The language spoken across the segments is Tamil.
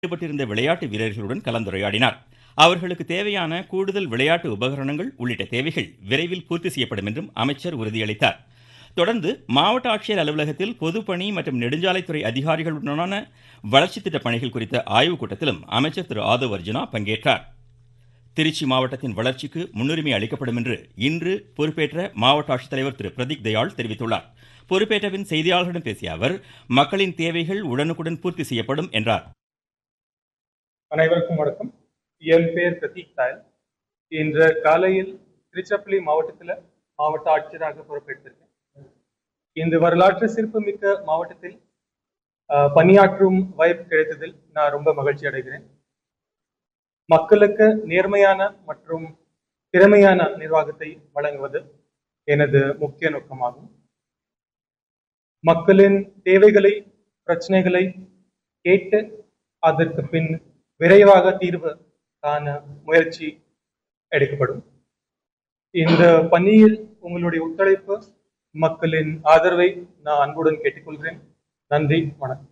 ஈடுபட்டிருந்த விளையாட்டு வீரர்களுடன் கலந்துரையாடினார் அவர்களுக்கு தேவையான கூடுதல் விளையாட்டு உபகரணங்கள் உள்ளிட்ட தேவைகள் விரைவில் பூர்த்தி செய்யப்படும் என்றும் அமைச்சர் உறுதியளித்தார் தொடர்ந்து மாவட்ட ஆட்சியர் அலுவலகத்தில் பொதுப்பணி மற்றும் நெடுஞ்சாலைத்துறை அதிகாரிகளுடனான வளர்ச்சி திட்ட பணிகள் குறித்த ஆய்வுக் கூட்டத்திலும் அமைச்சர் திரு ஆதவ் அர்ஜுனா பங்கேற்றார் திருச்சி மாவட்டத்தின் வளர்ச்சிக்கு முன்னுரிமை அளிக்கப்படும் என்று இன்று பொறுப்பேற்ற மாவட்ட ஆட்சித்தலைவர் திரு பிரதீக் தயாள் தெரிவித்துள்ளார் பொறுப்பேற்ற பின் செய்தியாளர்களிடம் பேசிய அவர் மக்களின் தேவைகள் உடனுக்குடன் பூர்த்தி செய்யப்படும் என்றார் அனைவருக்கும் வணக்கம் என் பெயர் பிரதீக் தாயல் இன்று காலையில் திருச்சிராப்பள்ளி மாவட்டத்தில் மாவட்ட ஆட்சியராக பொறுப்பேற்றிருக்கேன் இந்த வரலாற்று சிறப்புமிக்க மாவட்டத்தில் அஹ், பணியாற்றும் வாய்ப்பு கிடைத்ததில் நான் ரொம்ப மகிழ்ச்சி அடைகிறேன் மக்களுக்கு நேர்மையான மற்றும் திறமையான நிர்வாகத்தை வழங்குவது எனது முக்கிய நோக்கமாகும் மக்களின் தேவைகளை பிரச்சனைகளை கேட்டு அதற்கு பின் விரைவாக தீர்வு காண முயற்சி எடுக்கப்படும் இந்த பணியில் உங்களுடைய ஒத்துழைப்பு மக்களின் ஆதரவை நான் அன்புடன் கேட்டுக்கொள்கிறேன் நன்றி வணக்கம்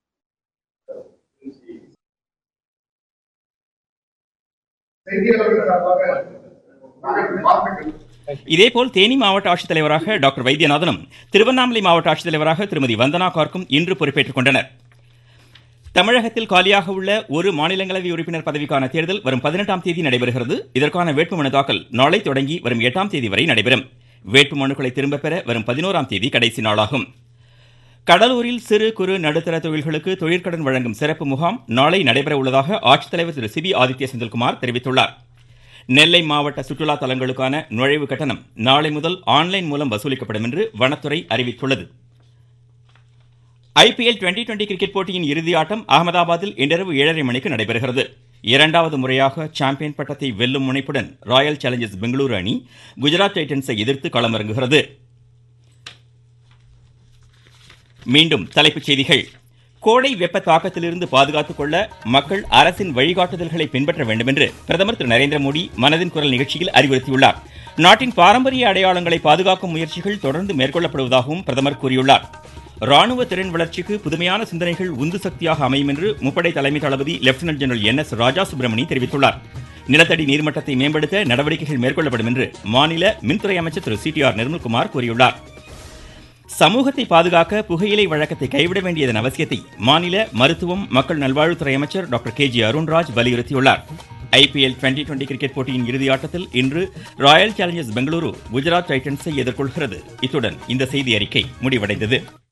செய்தியாளர்கள் சார்பாக நாங்கள் வாழ்த்துக்கள் இதேபோல் தேனி மாவட்ட ஆட்சித்தலைவராக டாக்டர் வைத்தியநாதனும் திருவண்ணாமலை மாவட்ட ஆட்சித்தலைவராக திருமதி வந்தனா கார்க்கும் இன்று பொறுப்பேற்றுக் கொண்டனர் தமிழகத்தில் காலியாக உள்ள ஒரு மாநிலங்களவை உறுப்பினர் பதவிக்கான தேர்தல் வரும் பதினெட்டாம் தேதி நடைபெறுகிறது இதற்கான வேட்புமனு தாக்கல் நாளை தொடங்கி வரும் எட்டாம் தேதி வரை நடைபெறும் வேட்புமனுக்களை திரும்பப் பெற வரும் பதினோராம் தேதி கடைசி நாளாகும் கடலூரில் சிறு குறு நடுத்தர தொழில்களுக்கு தொழிற்கடன் வழங்கும் சிறப்பு முகாம் நாளை நடைபெற உள்ளதாக ஆட்சித்தலைவர் திரு சிபி ஆதித்ய செந்தில்குமார் தெரிவித்துள்ளார் நெல்லை மாவட்ட சுற்றுலா தலங்களுக்கான நுழைவு கட்டணம் நாளை முதல் ஆன்லைன் மூலம் வசூலிக்கப்படும் என்று வனத்துறை அறிவித்துள்ளது ஐபிஎல் டுவெண்டி டுவெண்டி கிரிக்கெட் போட்டியின் இறுதி ஆட்டம் அகமதாபாத்தில் இன்றிரவு ஏழரை மணிக்கு நடைபெறுகிறது இரண்டாவது முறையாக சாம்பியன் பட்டத்தை வெல்லும் முனைப்புடன் ராயல் சேலஞ்சர்ஸ் பெங்களூரு அணி குஜராத் டைட்டன்ஸை எதிர்த்து களமிறங்குகிறது மீண்டும் தலைப்புச் செய்திகள் கோடை வெப்ப தாக்கத்திலிருந்து பாதுகாத்துக் கொள்ள மக்கள் அரசின் வழிகாட்டுதல்களை பின்பற்ற வேண்டும் என்று பிரதமர் திரு நரேந்திர மோடி மனதின் குரல் நிகழ்ச்சியில் அறிவுறுத்தியுள்ளார் நாட்டின் பாரம்பரிய அடையாளங்களை பாதுகாக்கும் முயற்சிகள் தொடர்ந்து மேற்கொள்ளப்படுவதாகவும் பிரதமர் கூறியுள்ளார் ராணுவ திறன் வளர்ச்சிக்கு புதுமையான சிந்தனைகள் உந்து சக்தியாக அமையும் என்று முப்படை தலைமை தளபதி lieutenant general N S Raja Subramani தெரிவித்துள்ளார் நிலத்தடி நீர்மட்டத்தை மேம்படுத்த நடவடிக்கைகள் மேற்கொள்ளப்படும் என்று மாநில மின்துறை அமைச்சர் Thiru C T R Nirmalkumar கூறியுள்ளார் சமூகத்தை பாதுகாக்க புகையிலை வழக்கத்தை கைவிட வேண்டியதன் அவசியத்தை மாநில மருத்துவம் மக்கள் நல்வாழ்வுத்துறை அமைச்சர் டாக்டர் கே ஜி அருண்ராஜ் வலியுறுத்தியுள்ளார் ஐபிஎல் டுவெண்டி டுவெண்டி கிரிக்கெட் போட்டியின் இறுதி ஆட்டத்தில் இன்று ராயல் சேலஞ்சர்ஸ் பெங்களூரு குஜராத் டைட்டன்ஸை எதிர்கொள்கிறது இத்துடன் இந்த செய்தி அறிக்கை முடிவடைந்தது